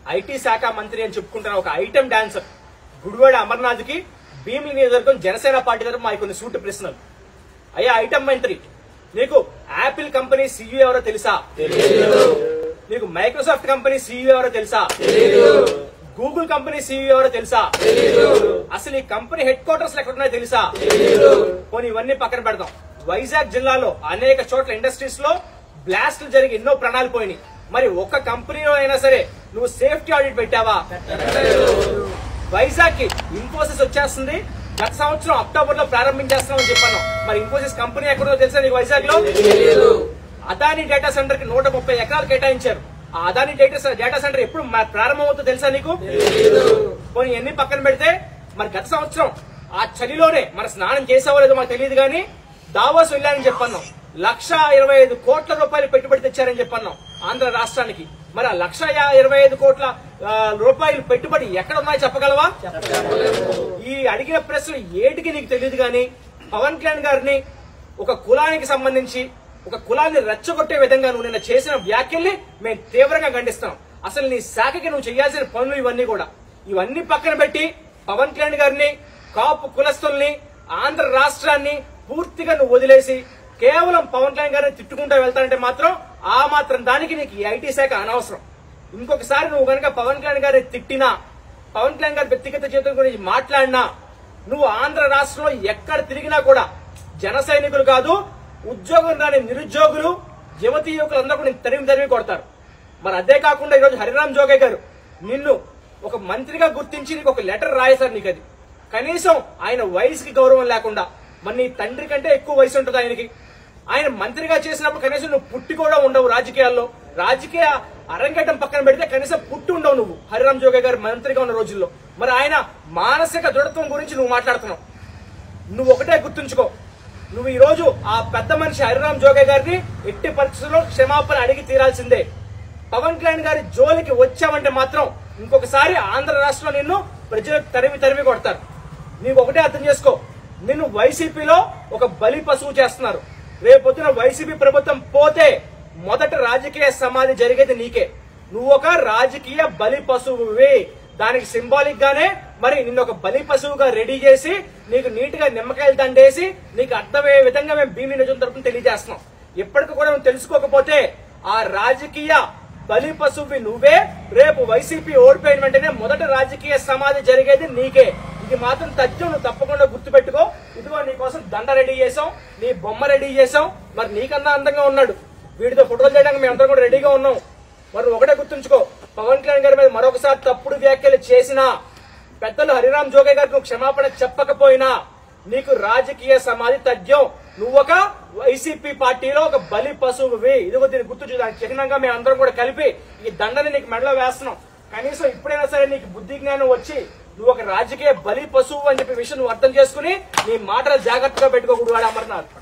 IT శాఖ మంత్రి అని చెప్పుకుంటున్న ఒక ఐటమ్ డాన్సర్ గుడివాడ అమర్నాథ్ కి భీమిలి నియోజకవర్గం జనసేన పార్టీ తరఫు మా కొన్ని సూటి ప్రశ్నలు అయ్యా ఐటమ్ మంత్రి నీకు యాపిల్ కంపెనీ సీఈఓ ఎవరో తెలుసా నీకు మైక్రోసాఫ్ట్ కంపెనీ సీఈఓ ఎవరో తెలుసా గూగుల్ కంపెనీ సీఈఓ ఎవరో తెలుసా అసలు ఈ కంపెనీ హెడ్ క్వార్టర్స్ ఎక్కడ ఉన్నాయో తెలుసా పోనీ ఇవన్నీ పక్కన పెడదాం వైజాగ్ జిల్లాలో అనేక చోట్ల ఇండస్ట్రీస్ లో బ్లాస్ట్లు జరిగి ఎన్నో ప్రాణాలు పోయినాయి మరి ఒక్క కంపెనీలో అయినా సరే నువ్వు సేఫ్టీ ఆడిట్ పెట్టావా వైజాగ్ కి ఇన్ఫోసిస్ వచ్చేస్తుంది గత సంవత్సరం అక్టోబర్ లో ప్రారంభించేస్తున్నామని చెప్పాను మరి ఇన్ఫోసిస్ కంపెనీ ఎక్కడో తెలుసా నీకు వైజాగ్ లో అదాని డేటా సెంటర్ కి నూట ముప్పై ఎకరాలు కేటాయించారు ఆ అదాని డేటా డేటా సెంటర్ ఎప్పుడు మ- ప్రారంభమవుతుందో తెలుసా నీకు పోనీ ఎన్ని పక్కన పెడితే మరి గత సంవత్సరం ఆ చలిలోనే మన స్నానం చేసావో లేదో మాకు తెలియదు కానీ దావాస్ వెళ్ళానని చెప్పన్నాం లక్ష ఇరవై ఐదు కోట్ల రూపాయలు పెట్టుబడి తెచ్చారని చెప్పన్నాం ఆంధ్ర రాష్ట్రానికి మరి ఆ లక్ష యా- ఇరవై ఐదు కోట్ల ఆ, రూపాయలు పెట్టుబడి ఎక్కడ ఉన్నాయో చెప్పగలవా ఈ అడిగిన ప్రశ్నలు ఏటికి నీకు తెలియదు కానీ పవన్ కళ్యాణ్ గారిని ఒక కులానికి సంబంధించి ఒక కులాన్ని రెచ్చగొట్టే విధంగా నువ్వు నిన్న చేసిన వ్యాఖ్యల్ని మేము తీవ్రంగా ఖండిస్తున్నాం అసలు నీ శాఖకి నువ్వు చేయాల్సిన పనులు ఇవన్నీ కూడా ఇవన్నీ పక్కన పెట్టి పవన్ కళ్యాణ్ గారిని కాపు కులస్తుల్ని ఆంధ్ర రాష్ట్రాన్ని పూర్తిగా నువ్వు వదిలేసి కేవలం పవన్ కళ్యాణ్ గారిని తిట్టుకుంటూ వెళ్తానంటే మాత్రం ఆ మాత్రం దానికి నీకు ఈ ఐటీ శాఖ అనవసరం ఇంకొకసారి నువ్వు కనుక పవన్ కళ్యాణ్ గారిని తిట్టినా పవన్ కళ్యాణ్ గారి వ్యక్తిగత జీవితం గురించి మాట్లాడినా నువ్వు ఆంధ్ర రాష్ట్రంలో ఎక్కడ తిరిగినా కూడా జన సైనికులు కాదు ఉద్యోగం రాని నిరుద్యోగులు యువతీ యువకులు అందరూ కూడా నిన్ను తరిమి తరిమి కొడతారు మరి అదే కాకుండా ఈరోజు హరిరామ్ జోగే గారు నిన్ను ఒక మంత్రిగా గుర్తించి నీకు ఒక లెటర్ రాయేశారు నీకు అది కనీసం ఆయన వయసుకి గౌరవం లేకుండా మరి నీ తండ్రి కంటే ఎక్కువ వయసు ఉంటుంది ఆయనకి ఆయన మంత్రిగా చేసినప్పుడు కనీసం నువ్వు పుట్టి కూడా ఉండవు రాజకీయాల్లో రాజకీయ అరంగేటం పక్కన పెడితే కనీసం పుట్టి ఉండవు నువ్వు హరిరామ్ జోగే గారు మంత్రిగా ఉన్న రోజుల్లో మరి ఆయన మానసిక దృఢత్వం గురించి నువ్వు మాట్లాడుతున్నావు నువ్వు ఒకటే గుర్తుంచుకో నువ్వు ఈ రోజు ఆ పెద్ద మనిషి హరిరామ్ జోగే గారిని ఎట్టి పరిస్థితుల్లో క్షమాపణ అడిగి తీరాల్సిందే పవన్ కళ్యాణ్ గారి జోలికి వచ్చావంటే మాత్రం ఇంకొకసారి ఆంధ్ర రాష్ట్రంలో నిన్ను ప్రజలు తరిమి తరిమి కొడతారు నీకు ఒకటే అర్థం చేసుకో నిన్ను వైసీపీలో ఒక బలి పశువు చేస్తున్నారు రేపొద్దున వైసీపీ ప్రభుత్వం పోతే మొదట రాజకీయ సమాధి జరిగేది నీకే నువ్వు ఒక రాజకీయ బలి పశువువి దానికి సింబాలిక్ గానే మరి నిన్ను ఒక బలి పశువుగా రెడీ చేసి నీకు నీట్ గా నిమ్మకాయలు దండేసి నీకు అర్థమయ్యే విధంగా మేము భీమి నిజం తరపున తెలియజేస్తున్నాం ఇప్పటికి కూడా నువ్వు తెలుసుకోకపోతే ఆ రాజకీయ బలి పశువువి నువ్వే రేపు వైసీపీ ఓడిపోయిన వెంటనే మొదట రాజకీయ సమాధి జరిగేది నీకే ఇది మాత్రం తథ్యం నువ్వు తప్పకుండా గుర్తుపెట్టుకో ఇదిగో నీ కోసం దండ రెడీ చేసాం నీ బొమ్మ రెడీ చేసాం మరి నీకన్నా అందంగా ఉన్నాడు వీడితో ఫోటోలు చేయడానికి మేమందరం కూడా రెడీగా ఉన్నాం మరి నువ్వు ఒకటే గుర్తుంచుకో పవన్ కళ్యాణ్ గారి మీద మరొకసారి తప్పుడు వ్యాఖ్యలు చేసినా పెద్దలు హరిరామ్ జోగే గారికి నువ్వు క్షమాపణ చెప్పకపోయినా నీకు రాజకీయ సమాధి తథ్యం నువ్వు ఒక వైసీపీ పార్టీలో ఒక బలి పశువువి ఇదిగో దీన్ని గుర్తు చూడడానికి చిహ్నంగా మేము అందరం కూడా కలిపి ఈ దండని నీకు మెడలో వేస్తున్నాం కనీసం ఇప్పుడైనా సరే నీకు బుద్ధి జ్ఞానం వచ్చి నువ్వు ఒక రాజకీయ బలి పశువు అని చెప్పి విషయం నువ్వు అర్థం చేసుకుని నీ మాటలు జాగ్రత్తగా పెట్టుకోకూడదు వాడు అమర్నాథ్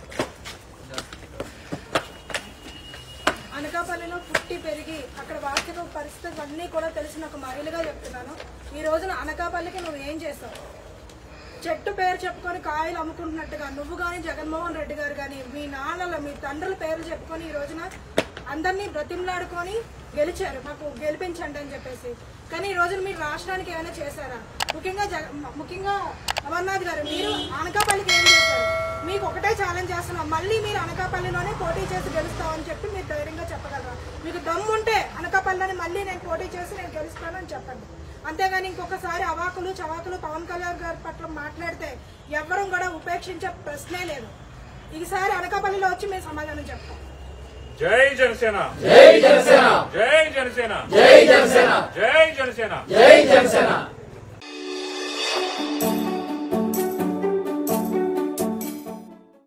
అనకాపల్లిలో పుట్టి పెరిగి అక్కడ వాస్తవ పరిస్థితులు అన్నీ కూడా తెలిసిన ఒక మహిళగా చెప్తున్నాను ఈ రోజున అనకాపల్లికి నువ్వు ఏం చేస్తావు చెట్టు పేరు చెప్పుకొని కాయలు అమ్ముకుంటున్నట్టుగా నువ్వు కానీ జగన్మోహన్ రెడ్డి గారు కానీ మీ నాన్నల మీ తండ్రుల పేర్లు చెప్పుకొని ఈ రోజున అందరినీ బ్రతిమలాడుకొని గెలిచారు మాకు గెలిపించండి అని చెప్పేసి కానీ ఈ రోజున మీరు రాష్ట్రానికి ఏమైనా చేశారా ముఖ్యంగా జగ ముఖ్యంగా అమర్నాథ్ గారు మీరు అనకాపల్లికి ఏం చేశారు మీకు ఒకటే ఛాలెంజ్ చేస్తున్నాం మళ్ళీ మీరు అనకాపల్లిలోనే పోటీ చేసి గెలుస్తామని చెప్పి మీరు ధైర్యంగా చెప్పగలరా మీకు దమ్ము ఉంటే అనకాపల్లిలోనే మళ్ళీ నేను పోటీ చేసి నేను గెలుస్తానని చెప్పండి అంతేగాని ఇంకొకసారి అవాకులు చవాకులు పవన్ కళ్యాణ్ గారి పట్ల మాట్లాడితే ఎవ్వరూ కూడా ఉపేక్షించే ప్రశ్నే లేదు ఈసారి అనకాపల్లిలో వచ్చి మేము సమాధానం చెప్తాం జై జనసేన జై జనసేన జై జనసేన జై జనసేన జై జనసేన జై జనసేన